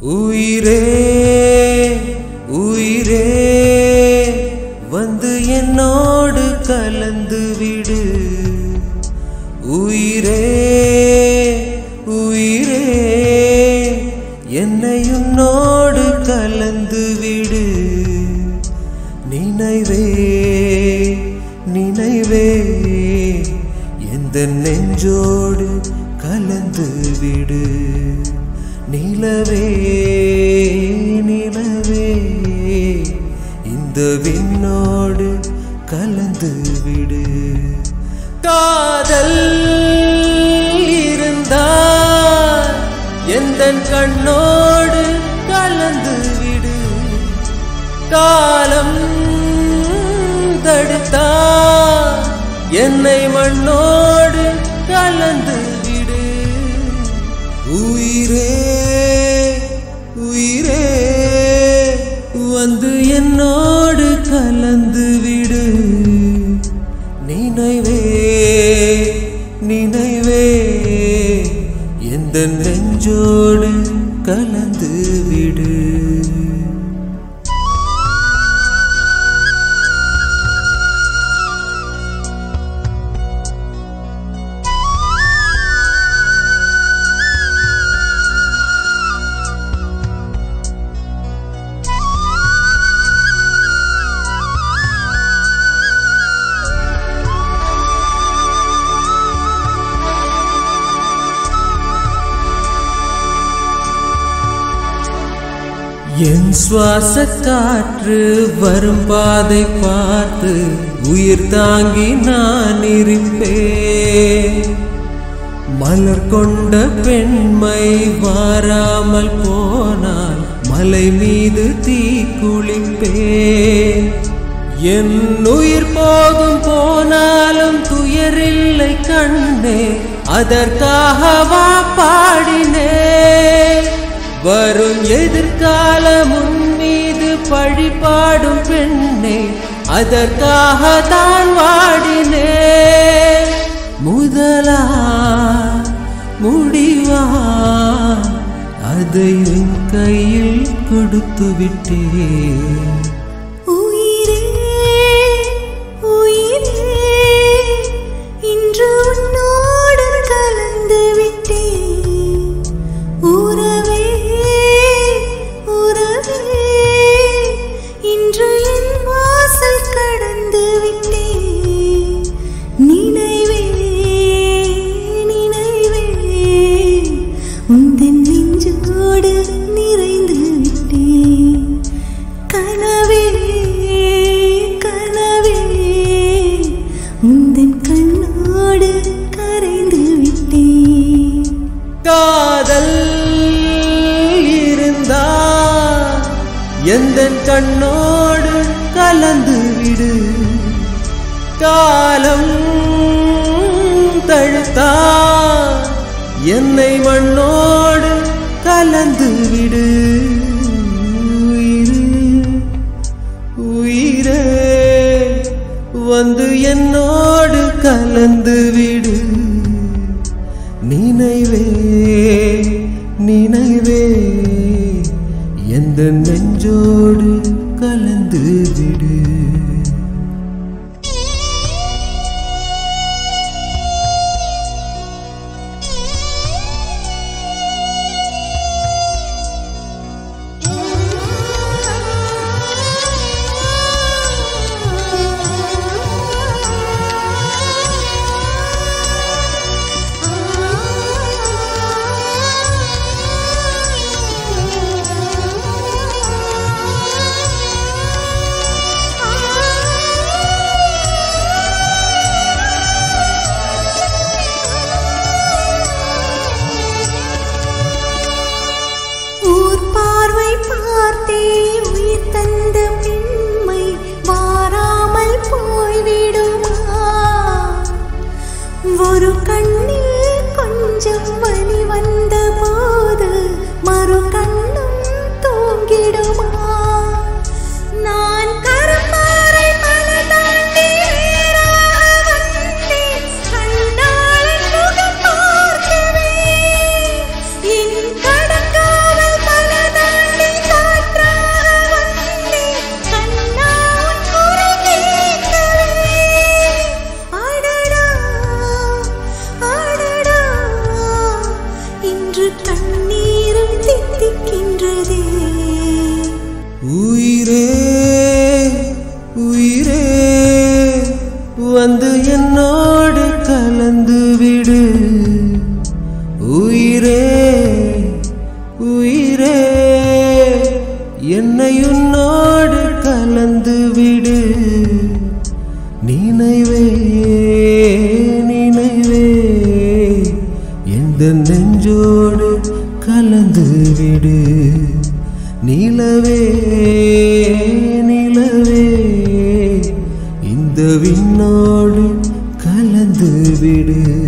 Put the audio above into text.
உயிரே உயிரே வந்து என்னோடு கலந்து விடு உயிரே உயிரே என்னை உன்னோடு கலந்து விடு நினைவே நினைவே எந்த நெஞ்சோடு கலந்து விடு நிலவே நிலவே இந்த விண்ணோடு கலந்து விடு காதல் இருந்தால் எந்த கண்ணோடு கலந்து விடு காலம் தடுத்தா என்னை மண்ணோடு கலந்து விடு உயிரே உயிரே வந்து என்னோடு கலந்து விடு நினைவே நினைவே எந்த நெஞ்சோடு கலந்து விடு என் சுவாச காற்று வரும் பாதை பார்த்து உயிர் தாங்கி நான் இருப்பேன் மலர் கொண்ட பெண்மை வாராமல் போனால் மலை மீது தீ குளிப்பேன் என் உயிர் போகும் போனாலும் துயரில்லை கண்ணே அதற்காகவா பாடினேன் வரும் எதிர்காலம் உன் மீது பழிபாடும் பெண்ணே அதற்காக தான் வாடினே முதலா முடிவா அதை உன் கையில் கொடுத்து விட்டேன் உயிரே உயிரே இன்று உன்னோடு கலந்து விட்டேன் உறவே உறவே இன்று என் வாசல் கடந்து விட்டேன் நினைவே நினைவே உந்தன் நெஞ்சோடு நிறைந்து விட்டேன் கனவே கனவே உந்தன் கண்ணோடு கரைந்து விட்டேன் காதல் இருந்தா எந்த கண்ணோடு கலந்து விடு காலம் தழுத்தா என்னை மண்ணோடு கலந்து விடு உயிரே, உயிரே வந்து என்னோடு கலந்து விடு நினைவே நினைவே எந்த நெஞ்சோடு கலந்து விடு ஆ எந்த நெஞ்சோடு கலந்து விடு நிலவே நிலவே இந்த விண்ணோடு கலந்து விடு